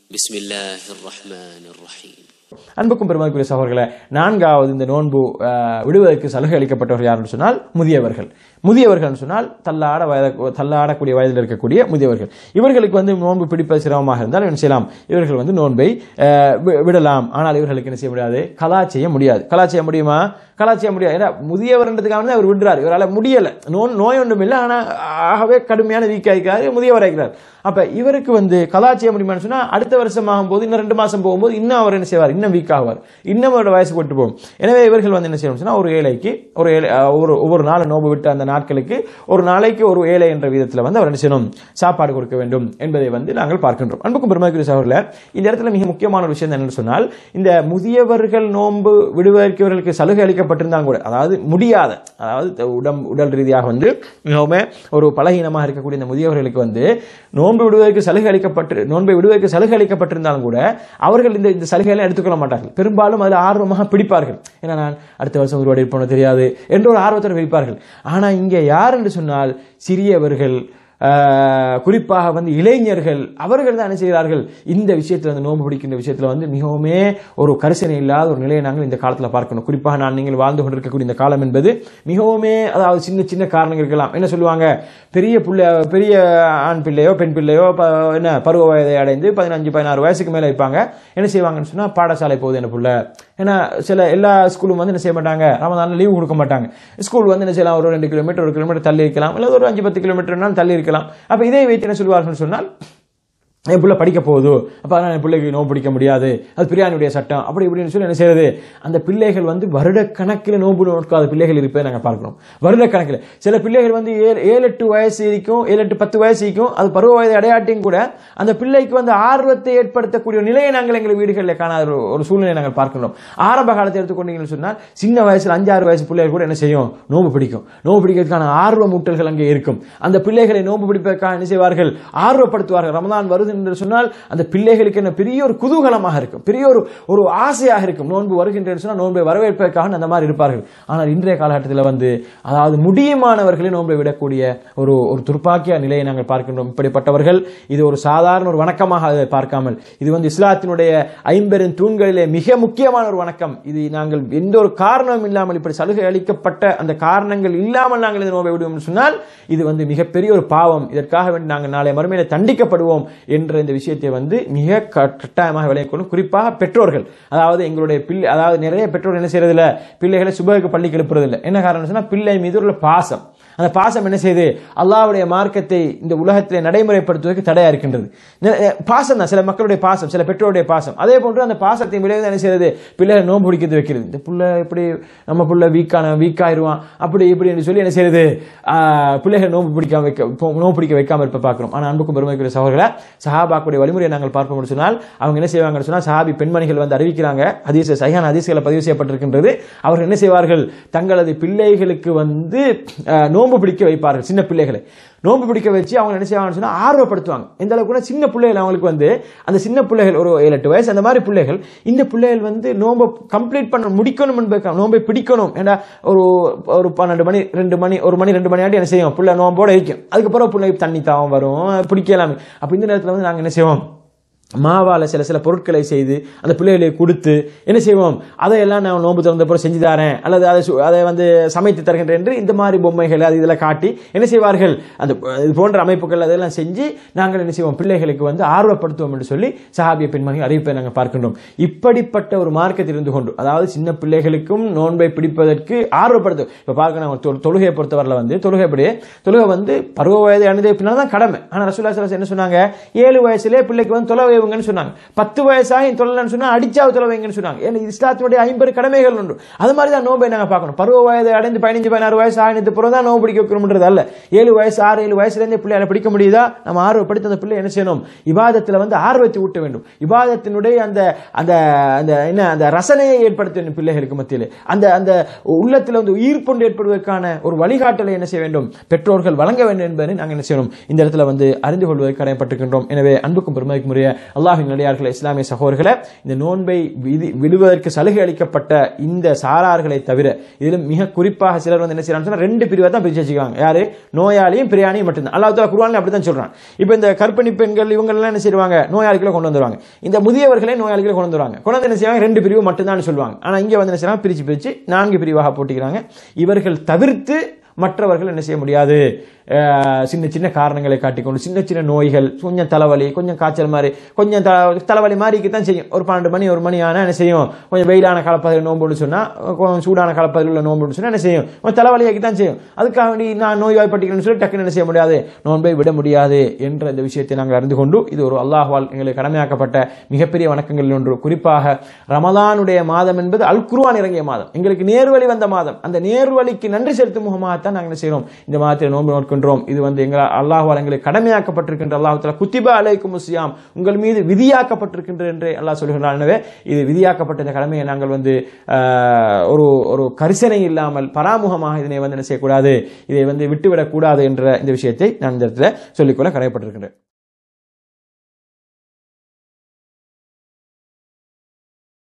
بسم الله الرحمن الرحيم அன்புக்கும் பெருமதிக்குரிய சகோதரர்களே நான்காவது இந்த நோன்பு அஹ், விடுவதற்கு சலுகை அளிக்கப்பட்டவர் யாருன்னு சொன்னால் முதியவர்கள் முதியவர்கள் சொன்னால் தள்ளாட வயது தள்ளாடக்கூடிய வயதில் இருக்கக்கூடிய முதியவர்கள் இவர்களுக்கு வந்து நோன்பு பிடிப்பது சிரமமாக இருந்தால் என்ன செய்யலாம் இவர்கள் வந்து நோன்பை அஹ், வி- விடலாம் ஆனால் இவர்களுக்கு என்ன செய்ய முடியாது கலா செய்ய முடியாது கலா செய்ய முடியுமா கலா செய்ய முடியாது ஏன்னா முதியவர்ன்றதுக்காக வந்து அவர் விடுறாரு இவரால் முடியல நோய் நோய் ஒன்றும் இல்லை ஆனால் ஆகவே கடுமையான வீக்காக இருக்கிறார் முதியவர் இருக்கிறார் அப்ப இவருக்கு வந்து கலா செய்ய முடியுமான்னு சொன்னா அடுத்த வருஷம் ஆகும்போது இன்னும் ரெண்டு மாசம் போகும்போது இன்னும் அவர் என்ன செய்வார் இன்னும் வீக் ஆவார் இன்னும் அவரோட வயசு போட்டு போகும் எனவே இவர்கள் வந்து என்ன செய்யணும் சொன்னா ஒரு ஏழைக்கு ஒரு ஏழை அஹ், ஒரு ஒவ்வொரு நாள் நோன்பு விட்ட அந்த நாட்களுக்கு ஒரு நாளைக்கு ஒரு ஏழை என்ற விதத்தில் வந்து அவர் என்ன செய்யணும் சாப்பாடு கொடுக்க வேண்டும் என்பதை வந்து நாங்கள் பார்க்கின்றோம் அன்புக்கும் பெருமதிக்குரிய சகோதரர்களே இந்த இடத்துல மிக முக்கியமான ஒரு விஷயம் என்னன்னு சொன்னால் இந்த முதியவர்கள் நோன்பு விடுவதற்கு இவர்களுக்கு சலுகை அளிக்கப்பட்டிருந்தாங்க கூட அதாவது முடியாத அதாவது உடம் உடல் ரீதியாக வந்து மிகவும் ஒரு பலகீனமாக இருக்கக்கூடிய இந்த முதியவர்களுக்கு வந்து நோன்பு விடுவதற்கு சலுகை அளிக்கப்பட்டு நோன்பை விடுவதற்கு சலுகை அளிக்கப்பட்டிருந்தாலும் கூட அவர்கள் இந்த இந்த சலுகைகளை எடுத்துக்கொள்ள மாட்டார்கள் பெரும்பாலும் அதில் ஆர்வமாக பிடிப்பார்கள் ஏன்னா நான் அடுத்த வருஷம் உருவாடி இருப்போம் தெரியாது என்ற ஒரு ஆர்வத்தோடு வைப்பார்கள் ஆனால் இங்கே யார் என்று சொன்னால் சிறியவர்கள் ஆஹ், குறிப்பாக வந்து இளைஞர்கள் அவர்கள் தான் என்ன செய்கிறார்கள் இந்த விஷயத்தில் வந்து நோன்பு பிடிக்கின்ற விஷயத்தில் வந்து மிகவுமே ஒரு கரிசனை இல்லாத ஒரு நிலையை நாங்கள் இந்த காலத்தில் பார்க்கணும் குறிப்பாக நான் நீங்கள் வாழ்ந்து கொண்டிருக்கக்கூடிய இந்த காலம் என்பது மிகவுமே அதாவது சின்ன சின்ன காரணங்கள் இருக்கலாம் என்ன சொல்லுவாங்க பெரிய புள்ள பெரிய ஆண் பிள்ளையோ பெண் பிள்ளையோ ப- என்ன பருவ வயதை அடைந்து பதினஞ்சு பதினாறு வயசுக்கு மேலே இருப்பாங்க என்ன செய்வாங்கன்னு சொன்னால் பாடசாலை போகுது என்ன புள்ள ஏன்னா சில எல்லா ஸ்கூலும் வந்து என்ன செய்ய மாட்டாங்க ரமதானில் லீவு கொடுக்க மாட்டாங்க ஸ்கூல் வந்து என்ன செய்யலாம் ஒரு ரெண்டு கிலோமீட்டர் ஒரு கிலோமீட்டர் தள்ளி இருக்கலாம் இல்லை ஒரு அஞ்சு பத்து கிலோமீட்டர்னாலும் தள்ளி இருக்கலாம் அப்போ இதை வைத்து என்ன சொல்வார்கள் சொன்னால் என் பிள்ளை படிக்க போகுது அப்போ அதனால் என் பிள்ளைக்கு நோன்பு பிடிக்க முடியாது அது பிரியாணியுடைய சட்டம் அப்படி இப்படின்னு சொல்லி என்ன செய்யறது அந்த பிள்ளைகள் வந்து வருடக்கணக்கில் நோன்பு நோக்காத பிள்ளைகள் இருப்பதை நாங்கள் பார்க்கிறோம் வருடக்கணக்கில் சில பிள்ளைகள் வந்து ஏழு ஏழு எட்டு வயசு இருக்கும் ஏழு எட்டு பத்து வயசு இருக்கும் அது பருவ வயது அடையாட்டியும் கூட அந்த பிள்ளைக்கு வந்து ஆர்வத்தை ஏற்படுத்தக்கூடிய நிலையை நாங்கள் எங்கள் வீடுகளில் காணாத ஒரு ஒரு சூழ்நிலை நாங்கள் பார்க்கிறோம் ஆரம்ப காலத்தை எடுத்துக்கொண்டீங்கன்னு சொன்னால் சின்ன வயசுல அஞ்சாறு வயசு பிள்ளைகள் கூட என்ன செய்யும் நோன்பு பிடிக்கும் நோன்பு பிடிக்கிறதுக்கான ஆர்வ மூட்டல்கள் அங்கே இருக்கும் அந்த பிள்ளைகளை நோன்பு பிடிப்பதற்காக என்ன செய்வார்கள் ஆர்வப்படுத்துவார்கள் ரமதான் வருது என்று சொன்னால் அந்த பிள்ளைகளுக்கு என்ன பெரிய ஒரு குதூகலமாக இருக்கும் பெரிய ஒரு ஒரு ஆசையாக இருக்கும் நோன்பு வருகின்றேன்னு சொன்னால் நோன்பை வரவேற்பதற்காக அந்த மாதிரி இருப்பார்கள் ஆனால் இன்றைய காலகட்டத்தில் வந்து அதாவது முடியுமானவர்களை நோன்பை விடக்கூடிய ஒரு ஒரு துர்ப்பாக்கிய நிலையை நாங்கள் பார்க்கின்றோம் இப்படிப்பட்டவர்கள் இது ஒரு சாதாரண ஒரு வணக்கமாக அதை பார்க்காமல் இது வந்து இஸ்லாத்தினுடைய ஐம்பெரும் தூண்களிலே மிக முக்கியமான ஒரு வணக்கம் இது நாங்கள் எந்த ஒரு காரணமும் இல்லாமல் இப்படி சலுகை அளிக்கப்பட்ட அந்த காரணங்கள் இல்லாமல் நாங்கள் இந்த நோன்பை விடுவோம் என்று சொன்னால் இது வந்து மிகப்பெரிய ஒரு பாவம் இதற்காக வேண்டி நாங்கள் நாளை மறுமையில தண்டிக்கப்படுவோம் என்ற இந்த விஷயத்தை வந்து மிக க- கட்டாயமாக விளைவிக் கொள்ளும் குறிப்பாக பெற்றோர்கள் அதாவது எங்களுடைய பிள்ளை அதாவது நிறைய பெற்றோர்கள் என்ன செய்யறதில்ல பிள்ளைகளை சுபகுக்கு பள்ளிக்கு எழுப்புறதில்லை என்ன காரணம் சொன்னா பிள்ளை மீது உள்ள பாசம் அந்த பாசம் என்ன செய்யுது அல்லாஹ்வுடைய மார்க்கத்தை இந்த உலகத்திலே நடைமுறைப்படுத்துவதற்கு தடையா இருக்கின்றது நெ- அஹ் பாசம் தான் சில மக்களுடைய பாசம் சில பெற்றோருடைய பாசம் அதே போன்று அந்த பாசத்தை விளைவு என்ன செய்யறது பிள்ளைகளை நோன்பு பிடிக்கிறது வைக்கிறது இந்த புள்ள இப்படி நம்ம புள்ள வீக்கான வீக் ஆயிருவான் அப்படி இப்படி என்று சொல்லி என்ன செய்யறது ஆஹ், பிள்ளைகளை நோன்பு பிடிக்காம வைக்க இப்போ நோன்பு பிடிக்க வைக்காம இருப்ப பார்க்கிறோம் ஆனால் அன்புக்கும் பெருமைக்குரிய சகோதரர்களை சஹாபாக்குடைய வழிமுறையை நாங்கள் பார்ப்போம் சொன்னால் அவங்க என்ன செய்வாங்கன்னு சொன்னால் சஹாபி பெண்மணிகள் வந்து அறிவிக்கிறாங்க ஹதீஸ் சையான ஹதீஸ்களை பதிவு செய்யப்பட்டிருக்கின்றது அவர்கள் என்ன செய்வார்கள் தங்களது பிள்ளைகளுக்கு வந்து அஹ், நோன்பு பிடிக்க வைப்பார்கள் சின்ன பிள்ளைகளை நோன்பு பிடிக்க வச்சு அவங்க என்ன செய்வாங்கன்னு சொன்னா ஆர்வப்படுத்துவாங்க எந்த அளவுக்கு கூட சின்ன பிள்ளைகள் அவங்களுக்கு வந்து அந்த சின்ன பிள்ளைகள் ஒரு ஏழு எட்டு வயசு அந்த மாதிரி பிள்ளைகள் இந்த பிள்ளைகள் வந்து நோன்பை கம்ப்ளீட் பண்ண முடிக்கணும் என்பதற்காக நோன்பை பிடிக்கணும் ஏன்னா ஒரு ஒரு பன்னெண்டு மணி ரெண்டு மணி ஒரு மணி ரெண்டு மணி ஆட்டி என்ன செய்யும் பிள்ளை நோம்போட இருக்கும் அதுக்கப்புறம் பிள்ளை தண்ணி தாவம் வரும் பிடிக்கலாமே அப்போ இந்த நேரத்தில் வந்து நாங்கள் என்ன செய்வோம் மாவால சில சில பொருட்களை செய்து அந்த பிள்ளைகளுக்கு கொடுத்து என்ன செய்வோம் அதையெல்லாம் நான் நோன்பு திறந்த பிறகு செஞ்சு தரேன் அல்லது அதை சு- அதை வந்து சமைத்து தருகின்றேன் என்று இந்த மாதிரி பொம்மைகள் அது இதெல்லாம் காட்டி என்ன செய்வார்கள் அந்த இது போன்ற அமைப்புகள் அதெல்லாம் செஞ்சு நாங்கள் என்ன செய்வோம் பிள்ளைகளுக்கு வந்து ஆர்வப்படுத்துவோம் என்று சொல்லி சஹாபிய பெண்மணி அறிவிப்பை நாங்கள் பார்க்கின்றோம் இப்படிப்பட்ட ஒரு மார்க்கத்தில் இருந்து கொண்டு அதாவது சின்ன பிள்ளைகளுக்கும் நோன்பை பிடிப்பதற்கு ஆர்வப்படுத்தும் இப்போ பார்க்க நாங்கள் தொ- தொழுகையை பொறுத்தவரையில் வந்து தொழுகை எப்படி தொழுகை வந்து பருவ வயது அணிந்த பின்னால் தான் கடமை ஆனால் ரசூல்லா ஸல்லல்லாஹு அலைஹி என்ன சொன்னாங்க ஏழு வயசுலேயே பிள்ளைக்கு வந்து தொலை வைவுங்கன்னு சொன்னாங்க பத்து வயசாக தொழிலன்னு சொன்னா அடிச்சாவது தொலை வைங்கன்னு சொன்னாங்க ஏன்னா இது இஸ்லாத்தினுடைய ஐம்பது கடமைகள் உண்டு அது மாதிரி தான் நோம்பை நாங்கள் பார்க்கணும் பருவ வயது அடைந்து பதினஞ்சு பதினாறு வயசு ஆகினது பிறகு தான் நோம்பு பிடிக்க வைக்கணும்ன்றது அல்ல ஏழு வயசு ஆறு ஏழு வயசுலேருந்தே பிள்ளையால பிடிக்க முடியுதா நம்ம ஆர்வப்படுத்தி அந்த பிள்ளை என்ன செய்யணும் இபாதத்தில் வந்து ஆர்வத்தை ஊட்ட வேண்டும் இபாதத்தினுடைய அந்த அந்த அந்த என்ன அந்த ரசனையை ஏற்படுத்த வேண்டும் பிள்ளைகளுக்கு மத்தியில் அந்த அந்த உள்ளத்தில் வந்து ஈர்ப்பொண்டு ஏற்படுவதற்கான ஒரு வழிகாட்டலை என்ன செய்ய வேண்டும் பெற்றோர்கள் வழங்க வேண்டும் என்பதை நாங்கள் என்ன செய்யணும் இந்த இடத்துல வந்து அறிந்து கொள்வதற்கு கடமைப்பட்டிருக்கின்றோம் எனவே அன்புக்கும் பெருமைக்கும் உரிய அல்லாஹின் நடிகார்களே இஸ்லாமிய சகோதரர்களே இந்த நோன்பை விதி விடுவதற்கு சலுகை அளிக்கப்பட்ட இந்த சாரார்களை தவிர இதிலும் மிக குறிப்பாக சிலர் வந்து என்ன செய்யறாங்க சொன்னா ரெண்டு பிரிவை தான் பிரிச்சு வச்சுக்காங்க யாரு நோயாளியும் பிரியாணியும் மட்டும்தான் அல்லாஹ் தாலா குர்ஆன்ல அப்படி தான் சொல்றான் இப்போ இந்த கர்ப்பிணி பெண்கள் இவங்க எல்லாம் என்ன செய்வாங்க நோயாளிகளை கொண்டு வந்துருவாங்க இந்த முதியவர்களே நோயாளிகளை கொண்டு வந்துருவாங்க கொண்டு வந்து என்ன செய்வாங்க ரெண்டு பிரிவு மட்டும்தான் சொல்லுவாங்க ஆனா இங்க வந்து என்ன செய்யறாங்க பிரிச்சு பிரிச்சு நான்கு பிரிவாக போட்டிக்கிறாங்க இவர்கள் தவிர்த்து மற்றவர்கள் என்ன செய்ய முடியாது அஹ், சின்ன சின்ன காரணங்களை காட்டிக்கொண்டு சின்ன சின்ன நோய்கள் கொஞ்சம் தலைவலி கொஞ்சம் காய்ச்சல் மாதிரி கொஞ்சம் த- தலைவலி மாதிரிக்கு தான் செய்யும் ஒரு பன்னெண்டு மணி ஒரு மணி ஆனால் என்ன செய்யும் கொஞ்சம் வெயிலான காலப்பகுதியில் நோம்புன்னு சொன்னா கொஞ்சம் சூடான காலப்பகுதியில் உள்ள நோம்புன்னு சொன்னா என்ன செய்யும் கொஞ்சம் தலைவலியாக்கி தான் செய்யும் அதுக்காக வேண்டி நான் நோய்வாய்ப்பட்டிக்கிறேன்னு சொல்லி டக்குன்னு என்ன செய்ய முடியாது நோன்பை விட முடியாது என்ற இந்த விஷயத்தை நாங்கள் அறிந்து கொண்டு இது ஒரு அல்லாஹ்வால் எங்களுக்கு கடமையாக்கப்பட்ட மிகப்பெரிய வணக்கங்களில் ஒன்று குறிப்பாக ரமலானுடைய மாதம் என்பது அல் குர்ஆன் இறங்கிய மாதம் எங்களுக்கு நேர்வழி வந்த மாதம் அந்த நேர்வழிக்கு நன்றி செலுத்தும் முகமாகத்தான் நாங்கள் என்ன செய்கிறோம் இந்த மாதத்தில் நோன்பு நோட்கின்றோம் இது வந்து எங்கள் அல்லாஹ்வால் எங்களுக்கு கடமையாக்கப்பட்டிருக்கின்ற அல்லாஹ் தஆலா குத்திபா அலைக்கும் முஸ்யாம் உங்கள் மீது விதியாக்கப்பட்டிருக்கின்ற என்று அல்லாஹ் சொல்கிறான் எனவே இது விதியாக்கப்பட்ட இந்த கடமையை நாங்கள் வந்து ஆஹ், ஒரு ஒரு கரிசனை இல்லாமல் பராமுகமாக இதனை வந்து என்ன செய்யக்கூடாது இதை வந்து விட்டுவிடக்கூடாது என்ற இந்த விஷயத்தை நான் இந்த இடத்துல சொல்லிக்கொள்ள கடமைப்பட்டிருக்கின்றேன்